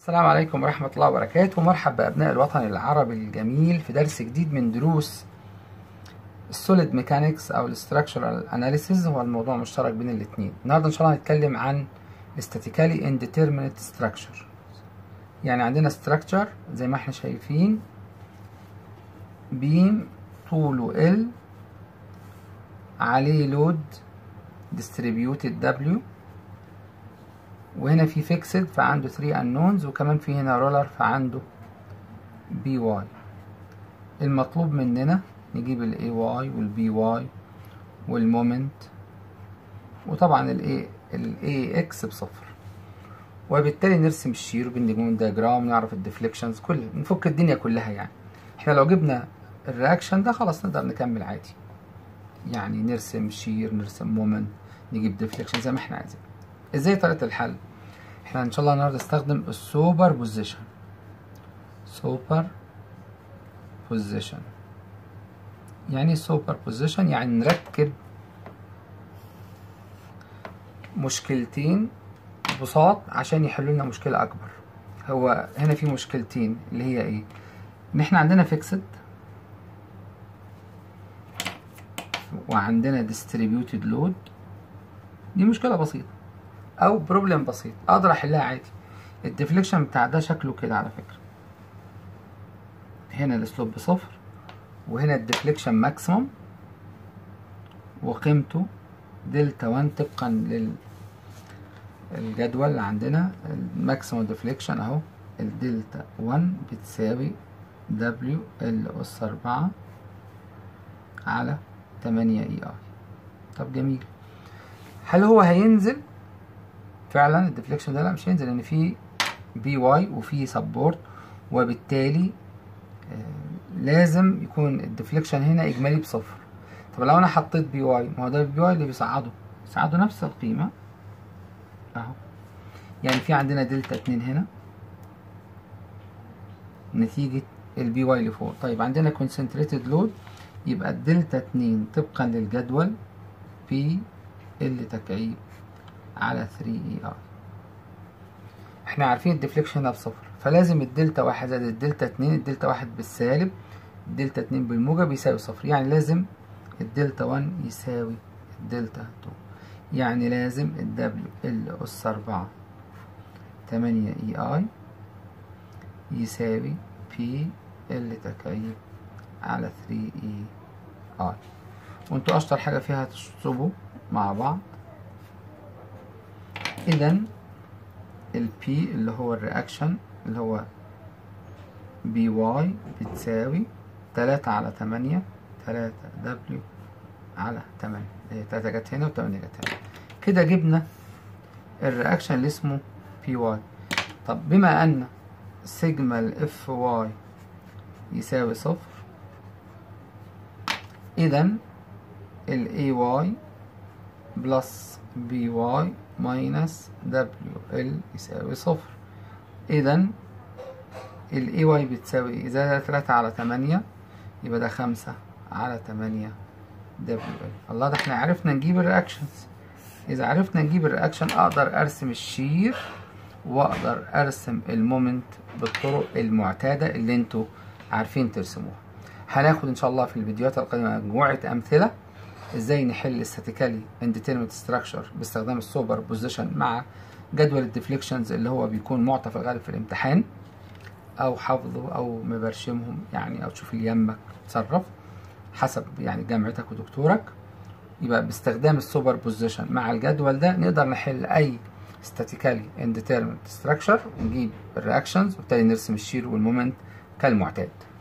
السلام عليكم ورحمة الله وبركاته مرحب بأبناء الوطن العربي الجميل في درس جديد من دروس السوليد ميكانيكس أو الاستراكشرال اناليسيز هو الموضوع مشترك بين الاتنين النهاردة إن شاء الله هنتكلم عن statically indeterminate structure يعني عندنا structure زي ما احنا شايفين بيم طوله L عليه لود distributed W وهنا في فيكسد فعنده 3 unknowns وكمان في هنا رولر فعنده بي واي المطلوب مننا نجيب الاي واي والبي واي والمومنت وطبعا الاي الاي اكس بصفر وبالتالي نرسم الشير وبالنجوم دياجرام ونعرف الديفليكشنز كل نفك الدنيا كلها يعني احنا لو جبنا الرياكشن ده خلاص نقدر نكمل عادي يعني نرسم شير نرسم مومنت نجيب ديفليكشن زي ما احنا عايزين ازاي طريقه الحل احنا ان شاء الله النهارده نستخدم السوبر بوزيشن سوبر بوزيشن يعني سوبر بوزيشن يعني نركب مشكلتين بساط عشان يحلوا لنا مشكله اكبر هو هنا في مشكلتين اللي هي ايه ان احنا عندنا فيكسد وعندنا distributed load دي مشكله بسيطه او بروبلم بسيط اقدر احلها عادي الديفليكشن بتاع ده شكله كده على فكره هنا الاسلوب بصفر وهنا الديفليكشن ماكسيموم وقيمته دلتا 1 طبقا لل الجدول اللي عندنا الماكسيموم ديفليكشن اهو الدلتا 1 بتساوي دبليو ال اس 4 على 8 اي اي طب جميل هل هو هينزل فعلا الديفليكشن ده لا مش هينزل لان في بي واي وفي سبورت وبالتالي آه لازم يكون الديفليكشن هنا اجمالي بصفر طب لو انا حطيت بي واي ما هو ده البي واي اللي بيصعده بيصعده نفس القيمة اهو يعني في عندنا دلتا اتنين هنا نتيجة البي واي اللي فوق طيب عندنا concentrated لود يبقى الدلتا اتنين طبقا للجدول بي ال تكعيب على 3 اي اي احنا عارفين الديفليكشن هنا بصفر فلازم الدلتا واحد زائد الدلتا اتنين الدلتا واحد بالسالب الدلتا اتنين بالموجب يساوي صفر يعني لازم الدلتا وان يساوي الدلتا تو يعني لازم الدبليو ال اس اربعة تمانية اي اي يساوي بي ال تكعيب على 3 اي اي وانتوا اشطر حاجة فيها تشطبوا مع بعض اذا البي اللي هو الرياكشن اللي هو بي واي بتساوي تلاتة على تمانية تلاتة دبليو على تمانية تلاتة جت هنا وتمانية جت هنا كده جبنا الرياكشن اللي اسمه بي واي طب بما ان سيجما الاف واي يساوي صفر اذا الاي واي بلس بي واي ماينس دبليو ال يساوي صفر اذا الاي واي بتساوي اذا ده تلاتة على تمانية يبقى ده خمسة على تمانية دبليو ال الله ده احنا عرفنا نجيب الرياكشنز اذا عرفنا نجيب الرياكشن اقدر ارسم الشير واقدر ارسم المومنت بالطرق المعتادة اللي انتوا عارفين ترسموها هناخد ان شاء الله في الفيديوهات القادمة مجموعة امثلة ازاي نحل statically indeterminate structure باستخدام السوبر بوزيشن مع جدول الديفليكشنز اللي هو بيكون معطى في الغالب في الامتحان او حافظه او مبرشمهم يعني او تشوف اللي يمك تصرف حسب يعني جامعتك ودكتورك يبقى باستخدام السوبر بوزيشن مع الجدول ده نقدر نحل اي statically indeterminate structure ونجيب الرياكشنز وبالتالي نرسم الشير والمومنت كالمعتاد